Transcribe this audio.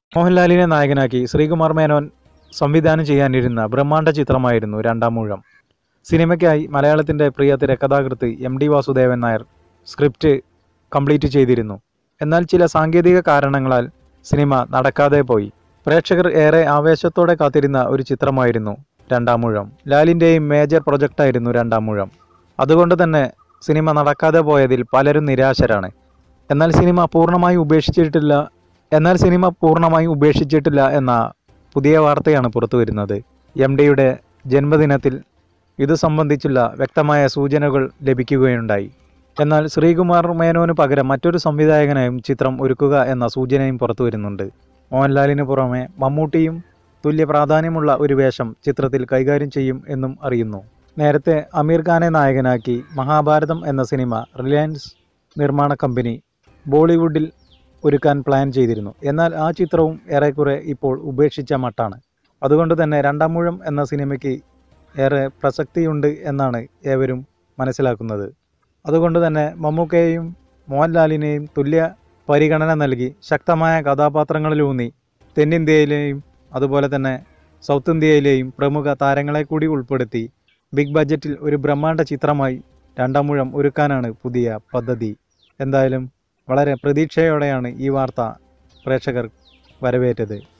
മോഹൻലാലിനെ നായകനാക്കി ശ്രീകുമാർ മേനോൻ സംവിധാനം ചെയ്യാനിരുന്ന ബ്രഹ്മാണ്ഡ ചിത്രമായിരുന്നു രണ്ടാം മൂഴം സിനിമയ്ക്കായി മലയാളത്തിൻ്റെ പ്രിയ തിരക്കഥാകൃത്ത് M D Vasudevan Nair script complete ചെയ്തിരുന്നു എന്നാൽ ചില സാങ്കേതിക കാരണങ്ങളാൽ സിനിമ നടക്കാതെ പോയി പ്രേക്ഷകർ ഏറെ ആവേശത്തോടെ കാത്തിരുന്ന ഒരു ചിത്രമായിരുന്നു രണ്ടാം മൂഴം ലാലിൻ്റെയും മേജർ പ്രൊജക്റ്റായിരുന്നു രണ്ടാം മൂഴം അതുകൊണ്ട് തന്നെ സിനിമ നടക്കാതെ പോയതിൽ പലരും നിരാശരാണ് എന്നാൽ സിനിമ പൂർണ്ണമായി ഉപേക്ഷിച്ചിട്ടില്ല എന്നാൽ സിനിമ പൂർണ്ണമായി ഉപേക്ഷിച്ചിട്ടില്ല എന്ന പുതിയ വാർത്തയാണ് പുറത്തു വരുന്നത് എം ഡിയുടെ ജന്മദിനത്തിൽ ഇത് സംബന്ധിച്ചുള്ള വ്യക്തമായ സൂചനകൾ ലഭിക്കുകയുണ്ടായി എന്നാൽ ശ്രീകുമാർ മേനോന് പകരം മറ്റൊരു സംവിധായകനായും ചിത്രം ഒരുക്കുക എന്ന സൂചനയും പുറത്തു വരുന്നുണ്ട് മോഹൻലാലിന് പുറമെ മമ്മൂട്ടിയും തുല്യ പ്രാധാന്യമുള്ള ഒരു വേഷം ചിത്രത്തിൽ കൈകാര്യം ചെയ്യും എന്നും അറിയുന്നു നേരത്തെ അമീർ ഖാനെ നായകനാക്കി മഹാഭാരതം എന്ന സിനിമ റിലയൻസ് നിർമ്മാണ കമ്പനി ബോളിവുഡിൽ ഒരുക്കാൻ പ്ലാൻ ചെയ്തിരുന്നു എന്നാൽ ആ ചിത്രവും ഏറെക്കുറെ ഇപ്പോൾ ഉപേക്ഷിച്ച മട്ടാണ് അതുകൊണ്ട് തന്നെ രണ്ടാം മൂഴം എന്ന സിനിമയ്ക്ക് ഏറെ പ്രസക്തിയുണ്ട് എന്നാണ് ഏവരും മനസ്സിലാക്കുന്നത് അതുകൊണ്ട് തന്നെ മമ്മൂക്കയെയും മോഹൻലാലിനെയും തുല്യ പരിഗണന നൽകി ശക്തമായ കഥാപാത്രങ്ങളിലൂന്നി തെന്നിന്ത്യയിലെയും അതുപോലെ തന്നെ സൗത്ത് ഇന്ത്യയിലെയും പ്രമുഖ താരങ്ങളെ കൂടി ഉൾപ്പെടുത്തി ബിഗ് ബഡ്ജറ്റിൽ ഒരു ബ്രഹ്മാണ്ഡ ചിത്രമായി രണ്ടാം മുഴം ഒരുക്കാനാണ് പുതിയ പദ്ധതി എന്തായാലും വളരെ പ്രതീക്ഷയോടെയാണ് ഈ വാർത്ത പ്രേക്ഷകർ വരവേറ്റത്